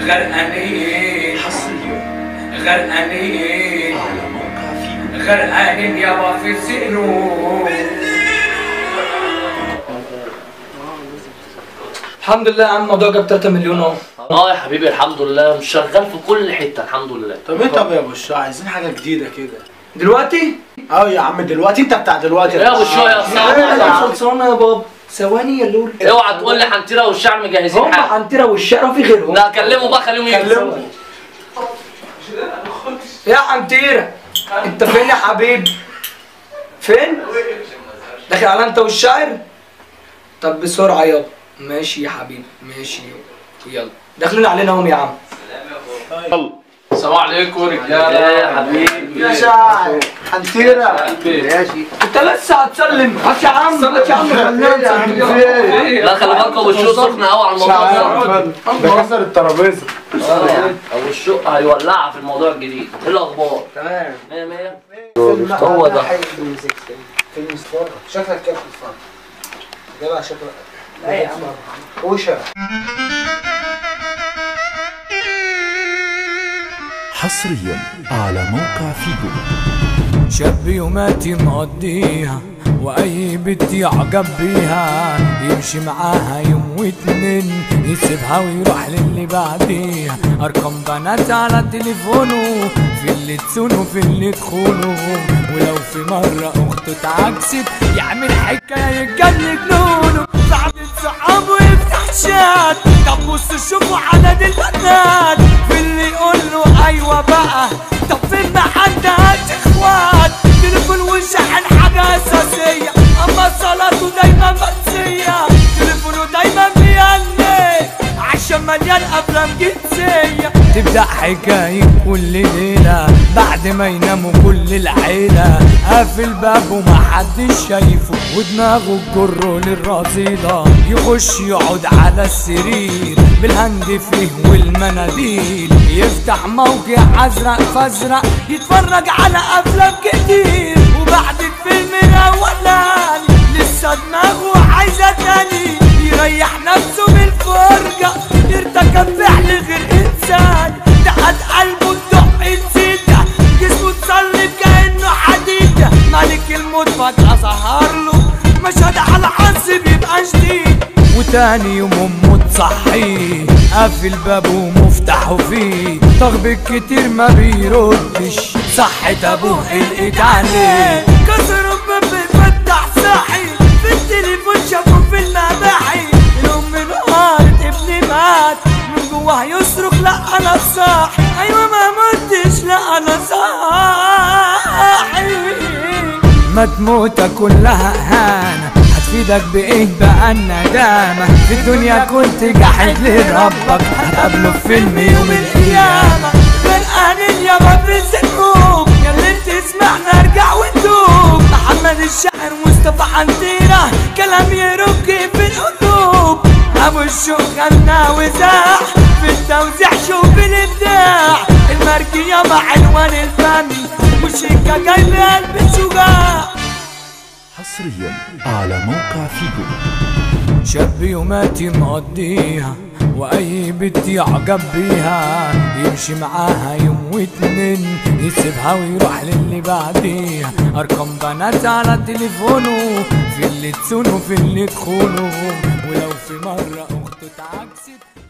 غرقانين غرقانين غرقانين يابا في السنون الحمد لله يا عم الموضوع جاب 3 مليون اهو اه يا حبيبي الحمد لله مش شغال في كل حته الحمد لله طب ايه طب يا ابو الشقة عايزين حاجة جديدة كده دلوقتي اه يا عم دلوقتي انت بتاع دلوقتي يا ابو الشوية يا ايه صاحبي يا خلصانه يا بابا ثواني يا لول اوعى تقول لي حنتيره والشعر مجهزين هم حاجه عنترة والشقرة في غيرهم لا كلمه بقى خليهم يجوا كلمه يا عنتيرة انت فين يا حبيبي فين داخل على انت والشاعر طب بسرعة يابا ماشي يا حبيبي ماشي يابا يلا داخلين علينا اهم يا عم السلام عليكم رجاله ايه يا حبيبي يا شاعر حنتيرة انت لسه هتسلم هات يا عم هات يا عم خلينا لا خلي بالكم ابو الشوق سخن قوي على الموضوع ده ده كسر الترابيزة ابو الشوق هيولعها في الموضوع الجديد ايه الاخبار تمام 100 100 هو ده فيلم ستار شكلك كده بتتفرج جدع شكلك لا يا عم وشا حصريا على موقع فيجو شاب يوماتي مقضيها واي بنت يعجب بيها يمشي معاها يوم واتنين يسيبها ويروح للي بعديها ارقام بنات على تليفونه في اللي تسونه في اللي تخونه ولو في مرة اخته اتعكست يعمل حكاية يتجن جنونه بعد صحابه يفتح شات طب بص شوفوا عدد البنات في اللي يقول له ايوه بقى طب فين ما عندهاش اخوات تليفون وشحن حاجة اساسية اما صلاته دايما منسية تليفونه دايما بيهني عشان مليان افلام جنسية تبدأ حكاية كل ليلة بعد ما يناموا كل العيلة قافل بابه ومحدش شايفه ودماغه تجره للرصيدة يخش يقعد على السرير بالهند فيه والمناديل يفتح موقع ازرق فازرق يتفرج على افلام كتير وبعد الفيلم الاولاني لسه دماغه عايزة تاني يريح نفسه من الفرجة ارتكب فعل غير انسان دقت قلبه الدق نسيته جسمه اتسلب كانه حديده ملك الموت فجأة ظهر له مشهد على العز بيبقى شديد وتاني يوم امه تصحيه قافل بابه ومفتاحه فيه طغبك كتير ما بيردش صحت ابوه قلقت عليه كسر الباب فتح صاحي في التليفون شافه في المباحي الام انهارت ابني مات من جواه يصرخ لا انا صاحي ايوه ما متش لا انا صاحي ما تموت كلها اهانه هتفيدك بايه بقى الندامة في الدنيا كنت جاحد لربك هتقابله في فيلم يوم القيامة غرقانين يا ما في الذنوب يا اللي تسمعنا ارجع وتوب محمد الشاعر مصطفى حنتيرة كلام يرج في القلوب ابو الشوق غنى وزاح في التوزيع شوف الابداع المرجية مع عنوان الفن موسيقى جايبة قلب شجاع حصريا على موقع فيجو شاب يوماتي مقضيها واي بنت يعجب بيها يمشي معاها يوم واتنين يسيبها ويروح للي بعديها ارقام بنات على تليفونه في اللي تسونه في اللي تخونه ولو في مرة اخته اتعكست